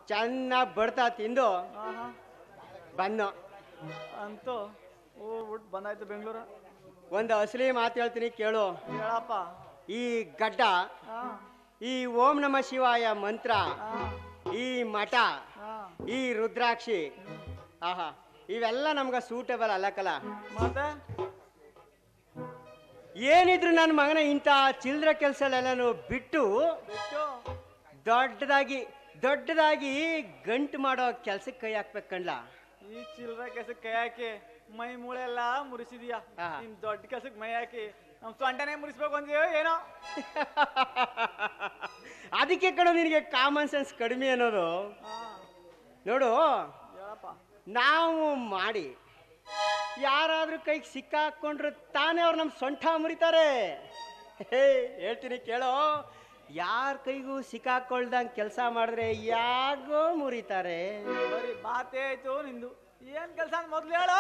ಚೆನ್ನಾಗಿ ಬಡ್ತಾ ತಿಂದು ಆಹಾ ಬಂದು ಅಂತೂ ಓ ಬಿಟ್ಟು ಬಂದಾಯ್ತು ಬೆಂಗಳೂರು ಒಂದು ಅಸಲಿ ಮಾತು ಹೇಳ್ತೀನಿ ಕೇಳು ಹೇಳಪ್ಪ ಈ ಗಡ್ಡ ಹಾ ಈ ಓಂ ನಮ ಶಿವಾಯ ಮಂತ್ರ ಹಾ ಈ ಮಠ ಹಾ ಈ ರುದ್ರಾಕ್ಷಿ ಆಹಾ ಇವೆಲ್ಲ ನಮ್ಗೆ ಸೂಟಬಲ್ ಅಲ್ಲಕಲ್ಲ ಮತ್ತೆ ಏನಿದ್ರು ನನ್ನ ಮಗನ ಇಂಥ ಚಿಲ್ದ್ರ ಕೆಲಸಲೆಲ್ಲನೂ ಬಿಟ್ಟು ಬಿಟ್ಟು ದೊಡ್ಡದಾಗಿ ದೊಡ್ಡದಾಗಿ ಗಂಟು ಮಾಡೋ ಕೆಲ್ಸಕ್ಕೆ ಕೈ ಹಾಕ್ಬೇಕು ಕಣ್ಲ ಈ ಚಿಲ್ಲರೆ ಕೆಲ್ಸಕ್ಕೆ ಕೈ ಹಾಕಿ ಮೈ ಮೂಳೆ ಎಲ್ಲ ಮುರಿಸಿದೀಯ ಹಾ. ನಿಮ್ ದೊಡ್ಡ ಕೆಲ್ಸಕ್ಕೆ ಮೈ ಹಾಕಿ ನಮ್ ಸೊಂಟನೆ ಮುರಿಸ್ಬೇಕು ಅಂತೀವೋ ಏನೋ ಅದಕ್ಕೆ ಕಣ ನಿನಗೆ ಕಾಮನ್ ಸೆನ್ಸ್ ಕಡಿಮೆ ಅನ್ನೋದು ಹಾ ನೋಡು ಹೇಳಪ್ಪ ನಾವು ಮಾಡಿ ಯಾರಾದ್ರೂ ಕೈಗೆ ಸಿಕ್ಕಾಕೊಂಡ್ರೆ ತಾನೇ ಅವ್ರು ನಮ್ಮ ಸೊಂಟ ಮುರಿತಾರೆ ಹೇ ಹೇಳ್ತೀನಿ ಕೇಳೋ ಯಾರ ಕೈಗೂ ಸಿಕ್ಕಾಕೊಳ್ದಂಗೆ ಕೆಲಸ ಮಾಡಿದ್ರೆ ಯಾಗೋ ಮುರಿತಾರೆ ಬರೀ ಮಾತೇ ಆಯ್ತು ನಿಂದು ಏನ್ ಕೆಲ್ಸ ಅಂತ ಮೊದ್ಲು ಹೇಳು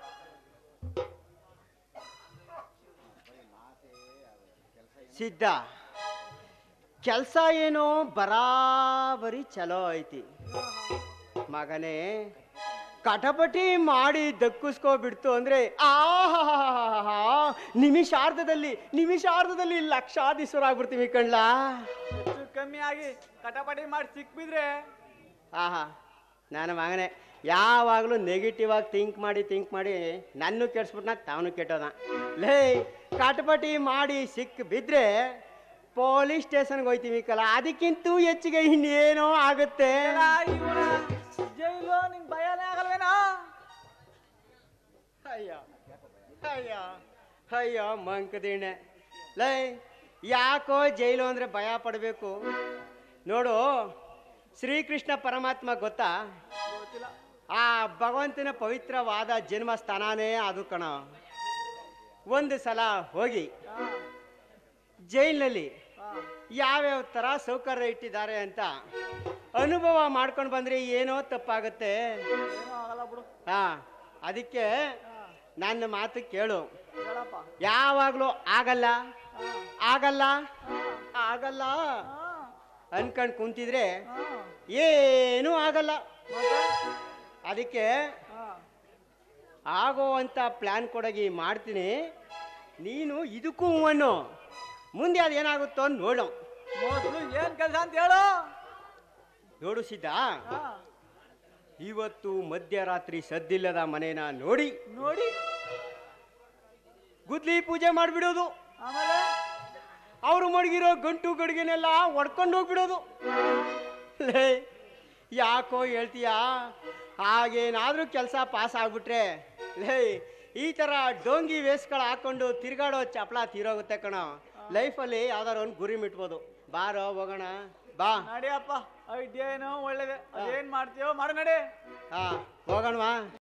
ಸಿದ್ಧ ಕೆಲಸ ಏನೋ ಬರಾಬರಿ ಚಲೋ ಐತಿ ಮಗನೇ ಕಟಪಟಿ ಮಾಡಿ ದಕ್ಕಿಸ್ಕೋಬಿಡ್ತು ಅಂದ್ರೆ ಆಹಾ ನಿಮಿಷಾರ್ಧದಲ್ಲಿ ನಿಮಿಷಾರ್ಧದಲ್ಲಿ ಲಕ್ಷಾಧೀಶ್ವರಾಗ್ಬಿಡ್ತೀವಿ ಕಣ್ಲಾ ಹೆಚ್ಚು ಕಮ್ಮಿ ಆಗಿ ಕಟಪಟಿ ಮಾಡಿ ಸಿಕ್ಬಿದ್ರೆ ಆಹಾ ನನ್ನ ಮಗನೇ ಯಾವಾಗಲೂ ನೆಗೆಟಿವ್ ಆಗಿ ಥಿಂಕ್ ಮಾಡಿ ಥಿಂಕ್ ಮಾಡಿ ನನ್ನೂ ಕೆಡ್ಸ್ಬಿಟ್ನ ತಾವನು ಕೆಟ್ಟೋದ ಲೇ ಕಟಪಟಿ ಮಾಡಿ ಸಿಕ್ ಬಿದ್ರೆ ಪೊಲೀಸ್ ಸ್ಟೇಷನ್ಗೆ ಹೋಯ್ತೀವಿ ಕಲ ಅದಕ್ಕಿಂತೂ ಹೆಚ್ಚಿಗೆ ಇನ್ನೇನೋ ಆಗುತ್ತೆ ಎಲ್ಲ ಇವನ ಜೈಲು ನಿಂಗ್ ಭಯನೇ ಆಗಲ್ವೇನೋ ಅಯ್ಯೋ ಅಯ್ಯೋ ಅಯ್ಯೋ ಮಂಕದಿಣ್ಣೆ ಲೈ ಯಾಕೋ ಜೈಲು ಅಂದ್ರೆ ಭಯ ಪಡಬೇಕು ನೋಡು ಶ್ರೀಕೃಷ್ಣ ಪರಮಾತ್ಮ ಗೊತ್ತಾ ಗೊತ್ತಿಲ್ಲ ಆ ಭಗವಂತನ ಪವಿತ್ರವಾದ ಜನ್ಮಸ್ಥಾನನೇ ಅದು ಕಣ ಒಂದು ಸಲ ಹೋಗಿ ಹಾ ಜೈಲಿನಲ್ಲಿ ಹಾ ಯಾವ್ಯಾವ ಥರ ಸೌಕರ್ಯ ಇಟ್ಟಿದ್ದಾರೆ ಅಂತ ಅನುಭವ ಮಾಡ್ಕೊಂಡು ಬಂದ್ರೆ ಏನೋ ತಪ್ಪಾಗುತ್ತೆ ಏನೂ ಆಗಲ್ಲ ಬಿಡು ಹಾ ಅದಕ್ಕೆ ಹಾ ನನ್ನ ಮಾತು ಕೇಳು ಹೇಳಪ್ಪ ಯಾವಾಗಲೂ ಆಗಲ್ಲ ಹಾ ಆಗಲ್ಲ ಹಾ ಆಗಲ್ಲ ಹಾ ಅನ್ಕೊಂಡು ಕುಂತಿದ್ರೆ ಹಾ ಏನೂ ಆಗಲ್ಲ ಮತ್ತೆ ಅದಕ್ಕೆ ಹಾ ಆಗೋವಂಥ ಪ್ಲ್ಯಾನ್ ಕೊಡಗಿ ಮಾಡ್ತೀನಿ ನೀನು ಇದಕ್ಕೂ ಹೂವನ್ನು ಮುಂದೆ ಅದೇನಾಗುತ್ತೋ ನೋಡು ಮೊದ್ಲು ಏನ್ ಕೆಲ್ಸ ಅಂತ ಹೇಳು ನೋಡು ಸಿದ್ಧ ಹಾ ಇವತ್ತು ಮಧ್ಯರಾತ್ರಿ ಸದ್ದಿಲ್ಲದ ಮನೇನ ನೋಡಿ ನೋಡಿ ಗುದ್ಲಿ ಪೂಜೆ ಮಾಡಿಬಿಡೋದು ಆಮೇಲೆ ಅವರು ಮಡಗಿರೋ ಗಂಟು ಗಡಿಗೆನೆಲ್ಲ ಹೊಡ್ಕೊಂಡು ಹೋಗ್ಬಿಡೋದು ಲೇ ಯಾಕೋ ಹೇಳ್ತೀಯಾ ಹಾಗೇನಾದ್ರೂ ಕೆಲಸ ಪಾಸ್ ಆಗ್ಬಿಟ್ರೆ ಲೇ ಈ ಥರ ಡೋಂಗಿ ವೇಸ್ಗಳು ಹಾಕೊಂಡು ತಿರ್ಗಾಡೋ ಚಪಲ ತೀರೋಗುತ್ತೆ ಕಣೋ ಲೈಫಲ್ಲಿ ಯಾವ್ದಾರು ಒಂದು ಗುರಿ ಮಿಟ್ಬೋದು ಬಾರೋ ಹೋಗೋಣ ಬಾ ನಡಿಯಪ್ಪ ಐಡಿಯಾ ಏನೋ ಒಳ್ಳೇದೆ ಅದೇನ್ ಮಾಡ್ತೀಯೋ ಮಾಡು ನಡಿ ಹಾ ಹೋಗೋಣವಾ